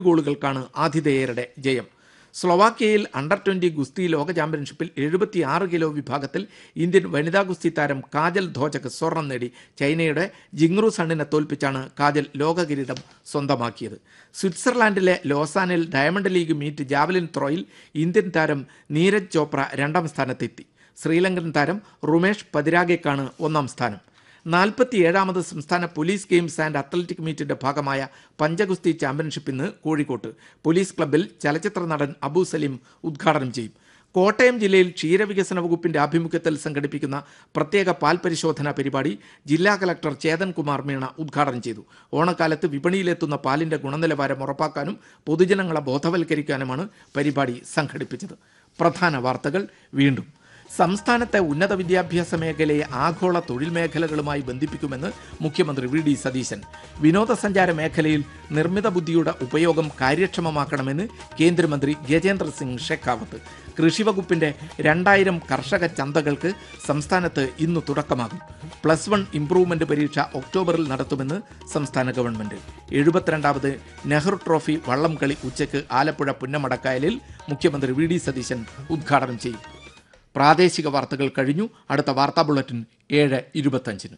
ഗോളുകൾക്കാണ് ആതിഥേയരുടെ ജയം സ്ലൊവാക്യയിൽ under twenty ഗുസ്തി ലോക ചാമ്പ്യൻഷിപ്പിൽ എഴുപത്തിയാറ് കിലോ വിഭാഗത്തിൽ ഇന്ത്യൻ വനിതാ ഗുസ്തി താരം കാജൽ ധോജക് സ്വർണം നേടി ചൈനയുടെ ജിങ്റു സണ്ണിനെ തോൽപ്പിച്ചാണ് കാജൽ ലോക കിരീടം സ്വന്തമാക്കിയത് സ്വിറ്റ്സർലാൻഡിലെ ലോസാനിൽ ഡയമണ്ട് ലീഗ് മീറ്റ് ജാവലിൻ ത്രോയിൽ ഇന്ത്യൻ താരം നീരജ് ചോപ്ര രണ്ടാം സ്ഥാനത്തെത്തി ശ്രീലങ്കൻ താരം റുമേഷ് പതിരാഗയ്ക്കാണ് ഒന്നാം സ്ഥാനം നാൽപ്പത്തിയേഴാമത് സംസ്ഥാന പോലീസ് ഗെയിംസ് ആൻഡ് അത്ലറ്റിക് മീറ്റിന്റെ ഭാഗമായ പഞ്ചഗുസ്തി ചാമ്പ്യൻഷിപ്പ് ഇന്ന് കോഴിക്കോട്ട് പോലീസ് ക്ലബ്ബിൽ ചലച്ചിത്ര നടൻ അബു സലീം ഉദ്ഘാടനം ചെയ്യും കോട്ടയം ജില്ലയിൽ ക്ഷീരവികസന വകുപ്പിന്റെ ആഭിമുഖ്യത്തിൽ സംഘടിപ്പിക്കുന്ന പ്രത്യേക പാൽ പരിശോധന പരിപാടി ജില്ലാ കലക്ടർ ചേതൻ കുമാർ മീണ ഉദ്ഘാടനം ചെയ്തു ഓണക്കാലത്ത് വിപണിയിലെത്തുന്ന പാലിന്റെ ഗുണനിലവാരം ഉറപ്പാക്കാനും പൊതുജനങ്ങളെ ബോധവൽക്കരിക്കാനുമാണ് പരിപാടി സംഘടിപ്പിച്ചത് പ്രധാന വാർത്തകൾ വീണ്ടും സംസ്ഥാനത്തെ ഉന്നത വിദ്യാഭ്യാസ മേഖലയെ ആഗോള തൊഴിൽ മേഖലകളുമായി ബന്ധിപ്പിക്കുമെന്ന് മുഖ്യമന്ത്രി വി ഡി സതീശൻ വിനോദസഞ്ചാര മേഖലയിൽ നിർമ്മിത ബുദ്ധിയുടെ ഉപയോഗം കാര്യക്ഷമമാക്കണമെന്ന് കേന്ദ്രമന്ത്രി ഗജേന്ദ്ര സിംഗ് ഷെഖാവത്ത് കൃഷിവകുപ്പിന്റെ രണ്ടായിരം കർഷക ചന്തകൾക്ക് സംസ്ഥാനത്ത് ഇന്ന് തുടക്കമാകും പ്ലസ് വൺ ഇംപ്രൂവ്മെന്റ് പരീക്ഷ ഒക്ടോബറിൽ നടത്തുമെന്ന് സംസ്ഥാന ഗവൺമെന്റ് എഴുപത്തിരണ്ടാമത് നെഹ്റു ട്രോഫി വള്ളംകളി ഉച്ചയ്ക്ക് ആലപ്പുഴ പുന്നമടക്കായലിൽ മുഖ്യമന്ത്രി വി ഡി സതീശൻ ഉദ്ഘാടനം ചെയ്യും പ്രാദേശിക വാർത്തകൾ കഴിഞ്ഞു അടുത്ത വാർത്താ ബുള്ളറ്റിൻ ഏഴ് ഇരുപത്തഞ്ചിന്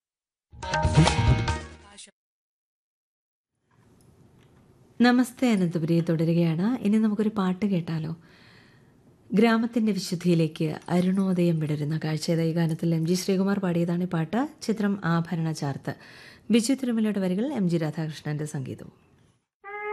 നമസ്തേ അനന്തപുരി തുടരുകയാണ് ഇനി നമുക്കൊരു പാട്ട് കേട്ടാലോ ഗ്രാമത്തിന്റെ വിശുദ്ധിയിലേക്ക് അരുണോദയം വിടരുന്ന കാഴ്ച ഈ ഗാനത്തിൽ എം ജി ശ്രീകുമാർ പാടിയതാണ് ഈ പാട്ട് ചിത്രം ആഭരണ ചാർത്ത് ബിജു തിരുമലയുടെ വരികൾ എം ജി രാധാകൃഷ്ണന്റെ സംഗീതവും